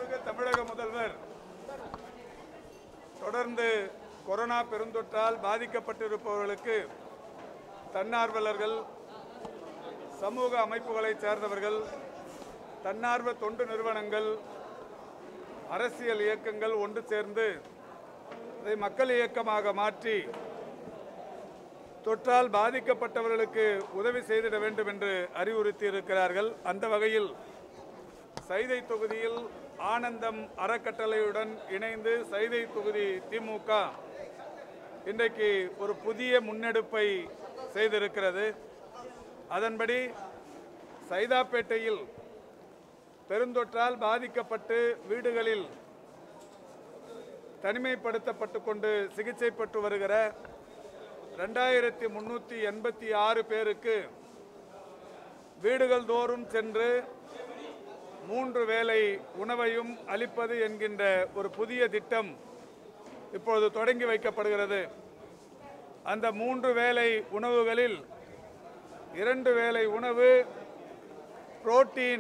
மாண்புமிகு தமிழக முதல்வர் தொடர்ந்து கொரோனா பெருந்தொற்றால் பாதிக்கப்பட்டிருப்பவர்களுக்கு தன்னார்வலர்கள் சமூக அமைப்புகளைச் சேர்ந்தவர்கள் தன்னார்வ தொண்டு நிறுவனங்கள் அரசியல் இயக்கங்கள் ஒன்று சேர்ந்து இதை மக்கள் இயக்கமாக மாற்றி தொற்றால் பாதிக்கப்பட்டவர்களுக்கு உதவி செய்திட வேண்டும் என்று அறிவுறுத்தி இருக்கிறார்கள் அந்த வகையில் சைதை தொகுதியில் ஆனந்தம் அறக்கட்டளையுடன் இணைந்து சைதை தொகுதி திமுக இன்றைக்கு ஒரு புதிய முன்னெடுப்பை செய்திருக்கிறது அதன்படி சைதாப்பேட்டையில் பெருந்தொற்றால் பாதிக்கப்பட்டு வீடுகளில் தனிமைப்படுத்தப்பட்டு கொண்டு சிகிச்சை பெற்று வருகிற ரெண்டாயிரத்தி முன்னூற்றி எண்பத்தி ஆறு பேருக்கு வீடுகள் தோறும் சென்று மூன்று வேளை உணவையும் அளிப்பது என்கின்ற ஒரு புதிய திட்டம் இப்பொழுது தொடங்கி வைக்கப்படுகிறது அந்த மூன்று வேளை உணவுகளில் இரண்டு வேளை உணவு புரோட்டீன்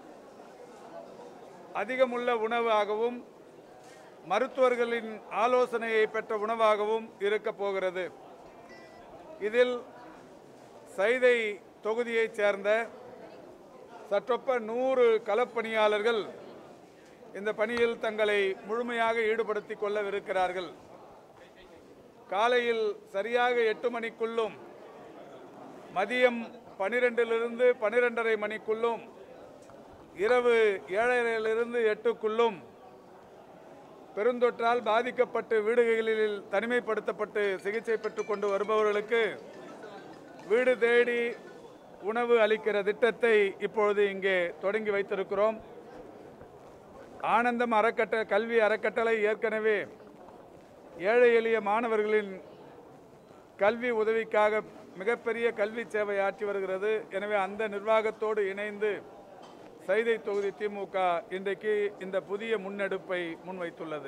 அதிகமுள்ள உணவாகவும் மருத்துவர்களின் ஆலோசனையை பெற்ற உணவாகவும் இருக்கப் போகிறது இதில் சைதை தொகுதியைச் சேர்ந்த சற்றொப்ப நூறு களப்பணியாளர்கள் இந்த பணியில் தங்களை முழுமையாக ஈடுபடுத்திக் கொள்ளவிருக்கிறார்கள் காலையில் சரியாக எட்டு மணிக்குள்ளும் மதியம் பனிரெண்டிலிருந்து பனிரெண்டரை மணிக்குள்ளும் இரவு ஏழரையிலிருந்து எட்டுக்குள்ளும் பெருந்தொற்றால் பாதிக்கப்பட்டு வீடுகளில் தனிமைப்படுத்தப்பட்டு சிகிச்சை பெற்றுக் கொண்டு வருபவர்களுக்கு வீடு தேடி உணவு அளிக்கிற திட்டத்தை இப்பொழுது இங்கே தொடங்கி வைத்திருக்கிறோம் ஆனந்தம் அறக்கட்ட கல்வி அறக்கட்டளை ஏற்கனவே ஏழை எளிய மாணவர்களின் கல்வி உதவிக்காக மிகப்பெரிய கல்வி சேவை ஆற்றி வருகிறது எனவே அந்த நிர்வாகத்தோடு இணைந்து சைதை தொகுதி திமுக இன்றைக்கு இந்த புதிய முன்னெடுப்பை முன்வைத்துள்ளது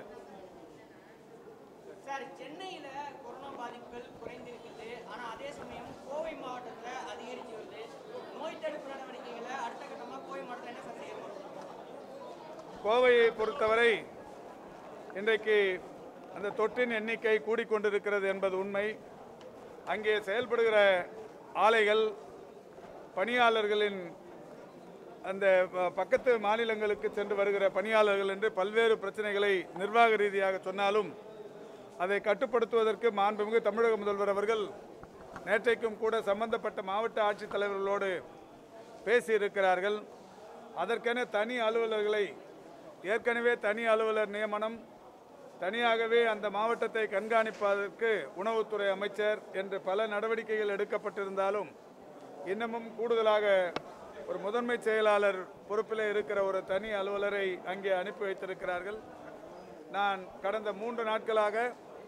சார் சென்னையில கொரோனா பாதிப்புகள் குறைந்திருக்குது ஆனா அதே சமயம் கோவை மாவட்டத்துல அதிகரிச்சு வருது நோய் தடுப்பு நடவடிக்கைகளை அடுத்த கட்டமா கோவை மாவட்டத்தில் என்ன சார் செய்ய போறோம் கோவையை பொறுத்தவரை இன்றைக்கு அந்த தொற்றின் எண்ணிக்கை கூடிக்கொண்டிருக்கிறது என்பது உண்மை அங்கே செயல்படுகிற ஆலைகள் பணியாளர்களின் அந்த ப- பக்கத்து மாநிலங்களுக்கு சென்று வருகிற பணியாளர்கள் என்று பல்வேறு பிரச்சனைகளை நிர்வாக ரீதியாக சொன்னாலும் அதை கட்டுப்படுத்துவதற்கு மாண்புமிகு தமிழக முதல்வர் அவர்கள் நேற்றைக்கும் கூட சம்பந்தப்பட்ட மாவட்ட ஆட்சித்தலைவர்களோடு பேசியிருக்கிறார்கள் அதற்கென தனி அலுவலர்களை ஏற்கனவே தனி அலுவலர் நியமனம் தனியாகவே அந்த மாவட்டத்தை கண்காணிப்பதற்கு உணவுத்துறை அமைச்சர் என்று பல நடவடிக்கைகள் எடுக்கப்பட்டிருந்தாலும் இன்னமும் கூடுதலாக ஒரு முதன்மை செயலாளர் பொறுப்பில் இருக்கிற ஒரு தனி அலுவலரை அங்கே அனுப்பி வைத்திருக்கிறார்கள் நான் கடந்த மூன்று நாட்களாக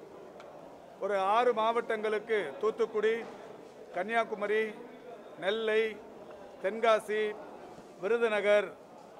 ஒரு ஆறு மாவட்டங்களுக்கு தூத்துக்குடி கன்னியாகுமரி நெல்லை தென்காசி விருதுநகர்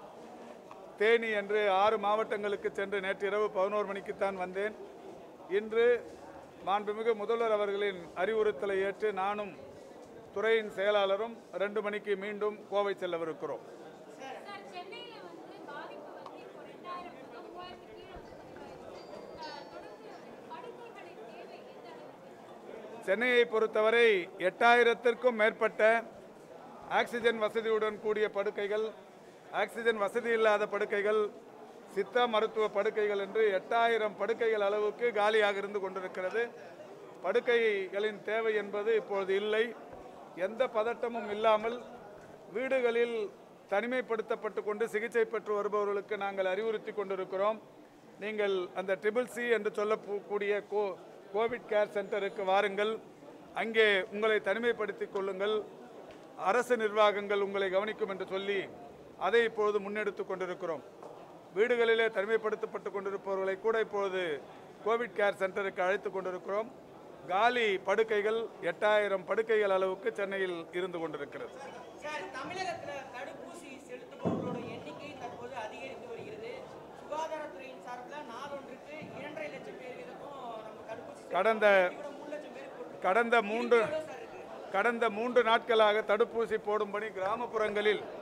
தேனி என்று ஆறு மாவட்டங்களுக்கு சென்று நேற்று இரவு பதினோரு மணிக்குத்தான் வந்தேன் இன்று மாண்புமிகு முதல்வர் அவர்களின் அறிவுறுத்தலை ஏற்று நானும் துறையின் செயலாளரும் ரெண்டு மணிக்கு மீண்டும் கோவை செல்லவிருக்கிறோம் சார் சென்னையில வந்து பாதிப்பு வந்து இப்போ ரெண்டாயிரம் முதல் மூவாயிரத்து கீழே வந்து அஹ், தொடர்ந்து படுக்கைகளின் தேவை எந்த அளவுக்கு சென்னையை பொறுத்தவரை எட்டாயிரத்திற்கும் மேற்பட்ட ஆக்சிஜன் வசதியுடன் கூடிய படுக்கைகள் ஆக்சிஜன் வசதி இல்லாத படுக்கைகள் சித்தா மருத்துவ படுக்கைகள் என்று எட்டாயிரம் படுக்கைகள் அளவுக்கு காலியாக இருந்து கொண்டிருக்கிறது படுக்கைகளின் தேவை என்பது இப்பொழுது இல்லை எந்த பதட்டமும் இல்லாமல் வீடுகளில் தனிமைப்படுத்தப்பட்டு கொண்டு சிகிச்சை பெற்று வருபவர்களுக்கு நாங்கள் அறிவுறுத்தி கொண்டிருக்கிறோம் நீங்கள் அந்த ட்ரிபிள் சி என்று சொல்லக்கூடிய கோ கோவிட் கேர் சென்டருக்கு வாருங்கள் அங்கே உங்களை தனிமைப்படுத்திக் கொள்ளுங்கள் அரசு நிர்வாகங்கள் உங்களை கவனிக்கும் என்று சொல்லி அதை இப்பொழுது முன்னெடுத்து கொண்டிருக்கிறோம் வீடுகளிலே தனிமைப்படுத்தப்பட்டு கொண்டிருப்பவர்களை கூட இப்பொழுது கோவிட் கேர் சென்டருக்கு அழைத்து கொண்டிருக்கிறோம் காலி படுக்கைகள் எட்டாயிரம் படுக்கைகள் அளவுக்கு சென்னையில் இருந்து கொண்டிருக்கிறது சார் தமிழகத்துல தடுப்பூசி செலுத்துபவர்களோட எண்ணிக்கை தற்போது அதிகரித்து வருகிறது சுகாதாரத்துறையின் சார்பில் நாளொன்றுக்கு இரண்டரை லட்சம் பேர் வரைக்கும் நம்ம தடுப்பூசி கடந்த செலுத்தினோம். மூணு லட்சம் பேர் போட்டு கடந்த மூன்று எவ்வளவு சார் இருக்கு கடந்த மூன்று நாட்களாக தடுப்பூசி போடும்படி கிராமப்புறங்களில்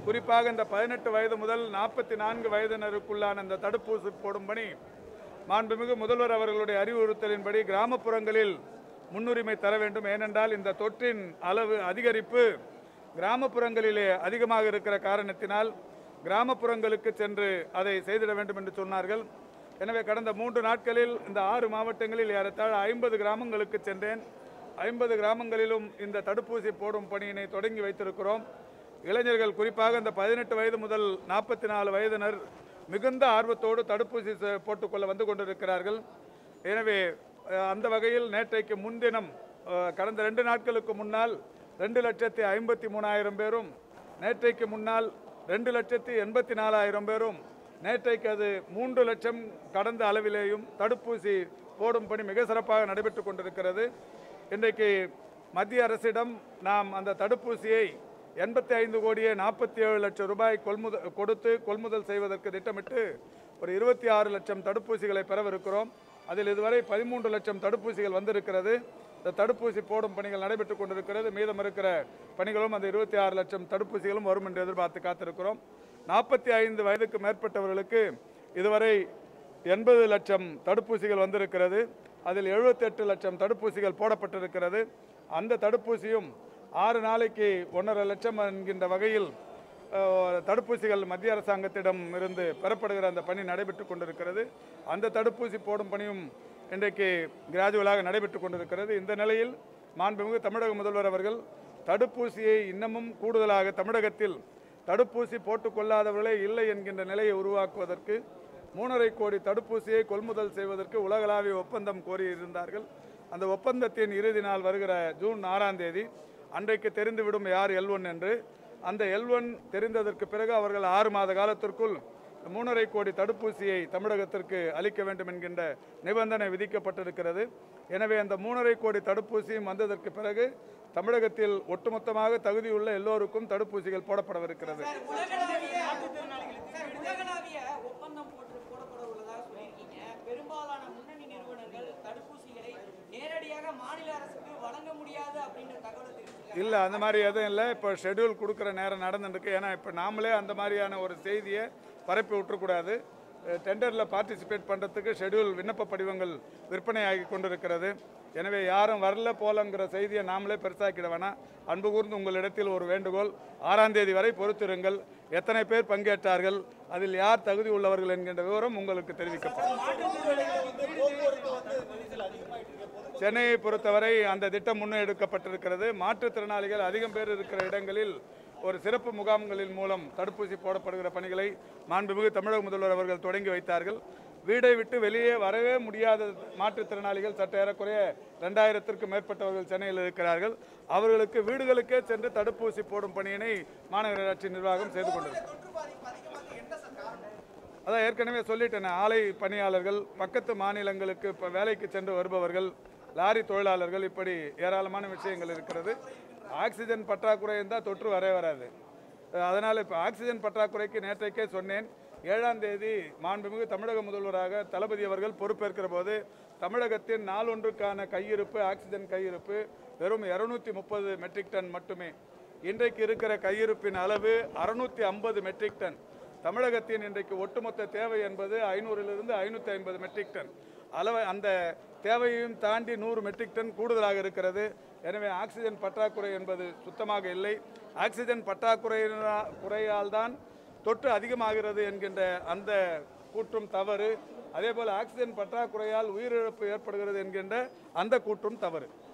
குறிப்பாக இந்த பதினெட்டு வயது முதல் நாற்பத்தி நான்கு வயதினருக்குள்ளான இந்த தடுப்பூசி போடும் பணி மாண்புமிகு முதல்வர் அவர்களுடைய அறிவுறுத்தலின்படி கிராமப்புறங்களில் முன்னுரிமை தர வேண்டும் ஏனென்றால் இந்த தொற்றின் அளவு அதிகரிப்பு கிராமப்புறங்களிலே அதிகமாக இருக்கிற காரணத்தினால் கிராமப்புறங்களுக்கு சென்று அதை செய்திட வேண்டும் என்று சொன்னார்கள் எனவே கடந்த மூன்று நாட்களில் இந்த ஆறு மாவட்டங்களில் ஏறத்தாழ ஐம்பது கிராமங்களுக்கு சென்றேன் ஐம்பது கிராமங்களிலும் இந்த தடுப்பூசி போடும் பணியினை தொடங்கி வைத்திருக்கிறோம் இளைஞர்கள் குறிப்பாக இந்த பதினெட்டு வயது முதல் நாற்பத்தி நாலு வயதினர் மிகுந்த ஆர்வத்தோடு தடுப்பூசி செ- போட்டுக்கொள்ள வந்து கொண்டிருக்கிறார்கள் எனவே அஹ், அந்த வகையில் நேற்றைக்கு முன்தினம் அஹ், கடந்த ரெண்டு நாட்களுக்கு முன்னால் ரெண்டு லட்சத்தி ஐம்பத்தி மூணாயிரம் பேரும் நேற்றைக்கு முன்னால் ரெண்டு லட்சத்தி எண்பத்தி நாலாயிரம் பேரும் நேற்றைக்கு அது மூன்று லட்சம் கடந்த அளவிலேயும் தடுப்பூசி போடும் பணி மிக சிறப்பாக நடைபெற்று கொண்டிருக்கிறது இன்றைக்கு மத்திய அரசிடம் நாம் அந்த தடுப்பூசியை எண்பத்தி ஐந்து கோடியே நாற்பத்தி ஏழு லட்சம் ரூபாய் கொள்முதல் கொடுத்து கொள்முதல் செய்வதற்கு திட்டமிட்டு ஒரு இருபத்தி ஆறு லட்சம் தடுப்பூசிகளை பெறவிருக்கிறோம் அதில் இதுவரை பதிமூன்று லட்சம் தடுப்பூசிகள் வந்திருக்கிறது இந்த தடுப்பூசி போடும் பணிகள் நடைபெற்று கொண்டிருக்கிறது மீதம் இருக்கிற பணிகளும் அந்த இருபத்தி ஆறு லட்சம் தடுப்பூசிகளும் வரும் என்று எதிர்பார்த்து காத்திருக்கிறோம் நாற்பத்தி ஐந்து வயதுக்கு மேற்பட்டவர்களுக்கு இதுவரை எண்பது லட்சம் தடுப்பூசிகள் வந்திருக்கிறது அதில் 78 லட்சம் தடுப்பூசிகள் போடப்பட்டிருக்கிறது அந்த தடுப்பூசியும் ஆறு நாளைக்கு ஒன்றரை லட்சம் என்கின்ற வகையில் அஹ், தடுப்பூசிகள் மத்திய அரசாங்கத்திடம் இருந்து பெறப்படுகிற அந்த பணி நடைபெற்று கொண்டிருக்கிறது அந்த தடுப்பூசி போடும் பணியும் இன்றைக்கு கிராஜுவலாக நடைபெற்று கொண்டிருக்கிறது இந்த நிலையில் மாண்புமிகு தமிழக முதல்வர் அவர்கள் தடுப்பூசியை இன்னமும் கூடுதலாக தமிழகத்தில் தடுப்பூசி போட்டுக்கொள்ளாதவர்களே இல்லை என்கின்ற நிலையை உருவாக்குவதற்கு மூணரை கோடி தடுப்பூசியை கொள்முதல் செய்வதற்கு உலகளாவிய ஒப்பந்தம் கோரியிருந்தார்கள் அந்த ஒப்பந்தத்தின் இறுதி நாள் வருகிற ஜூன் ஆறாம் தேதி அன்றைக்கு தெரிந்துவிடும் யார் எல் ஒன் என்று அந்த எல் ஒன் தெரிந்ததற்கு பிறகு அவர்கள் ஆறு மாத காலத்திற்குள் மூணரை கோடி தடுப்பூசியை தமிழகத்திற்கு அளிக்க வேண்டும் என்கின்ற நிபந்தனை விதிக்கப்பட்டிருக்கிறது எனவே அந்த மூணரை கோடி தடுப்பூசியும் வந்ததற்கு பிறகு தமிழகத்தில் ஒட்டுமொத்தமாக தகுதியுள்ள எல்லோருக்கும் தடுப்பூசிகள் போடப்படவிருக்கிறது சார் உலகளாவிய சார் உலகளாவிய ஒப்பந்தம் போட்டு போடப்பட உள்ளதாக சொல்லியிருக்கீங்க பெரும்பாலான முன்னணி நிறுவனங்கள் தடுப்பூசிகளை நேரடியாக மாநில அரசுக்கு வழங்க முடியாது அப்படின்ற தகவலை தெரிவிச்சிருக்காங்க இல்லை அந்த மாதிரி எதுவும் இல்லை இப்போ ஷெட்யூல் கொடுக்குற நேரம் நடந்துருக்கு ஏன்னா இப்போ நாமளே அந்த மாதிரியான ஒரு செய்தியை பரப்பி விட்டுறக்கூடாது டெண்டரில் பார்ட்டிசிபேட் பண்ணுறதுக்கு ஷெட்யூல் விண்ணப்ப படிவங்கள் விற்பனையாகி கொண்டிருக்கிறது எனவே யாரும் வரல போலங்கிற செய்தியை நாமளே பெருசாக்கிட வேணாம் அன்பு கூர்ந்து உங்களிடத்தில் ஒரு வேண்டுகோள் ஆறாம் தேதி வரை பொறுத்திருங்கள் எத்தனை பேர் பங்கேற்றார்கள் அதில் யார் தகுதி உள்ளவர்கள் என்கின்ற விவரம் உங்களுக்கு தெரிவிக்கப்படும் சென்னையை பொறுத்தவரை அந்த திட்டம் முன்னெடுக்கப்பட்டிருக்கிறது மாற்றுத்திறனாளிகள் அதிகம் பேர் இருக்கிற இடங்களில் ஒரு சிறப்பு முகாம்களின் மூலம் தடுப்பூசி போடப்படுகிற பணிகளை மாண்புமிகு தமிழக முதல்வர் அவர்கள் தொடங்கி வைத்தார்கள் வீடை விட்டு வெளியே வரவே முடியாத மாற்றுத்திறனாளிகள் சற்று ஏறக்குறைய ரெண்டாயிரத்திற்கும் மேற்பட்டவர்கள் சென்னையில் இருக்கிறார்கள் அவர்களுக்கு வீடுகளுக்கே சென்று தடுப்பூசி போடும் பணியினை மாநகராட்சி நிர்வாகம் செய்து கொண்டிருக்கிறது அதான் ஏற்கனவே சொல்லிட்டேன் ஆலை பணியாளர்கள் பக்கத்து மாநிலங்களுக்கு இப்போ வேலைக்கு சென்று வருபவர்கள் லாரி தொழிலாளர்கள் இப்படி ஏராளமான விஷயங்கள் இருக்கிறது ஆக்சிஜன் பற்றாக்குறை இருந்தால் தொற்று வரவே வராது அதனால் இப்போ ஆக்சிஜன் பற்றாக்குறைக்கு நேற்றைக்கே சொன்னேன் ஏழாம் தேதி மாண்புமிகு தமிழக முதல்வராக தளபதி அவர்கள் பொறுப்பேற்கிற போது தமிழகத்தின் நாளொன்றுக்கான கையிருப்பு ஆக்சிஜன் கையிருப்பு வெறும் இரநூத்தி முப்பது மெட்ரிக் டன் மட்டுமே இன்றைக்கு இருக்கிற கையிருப்பின் அளவு அறுநூத்தி ஐம்பது மெட்ரிக் டன் தமிழகத்தின் இன்றைக்கு ஒட்டுமொத்த தேவை என்பது ஐநூறிலிருந்து ஐநூற்றி ஐம்பது மெட்ரிக் டன் அளவு அந்த தேவையையும் தாண்டி நூறு மெட்ரிக் டன் கூடுதலாக இருக்கிறது எனவே ஆக்சிஜன் பற்றாக்குறை என்பது சுத்தமாக இல்லை ஆக்சிஜன் பற்றாக்குறையினா குறையால் தான் தொற்று அதிகமாகிறது என்கின்ற அந்த கூற்றும் தவறு அதேபோல் ஆக்சிஜன் பற்றாக்குறையால் உயிரிழப்பு ஏற்படுகிறது என்கின்ற அந்த கூற்றும் தவறு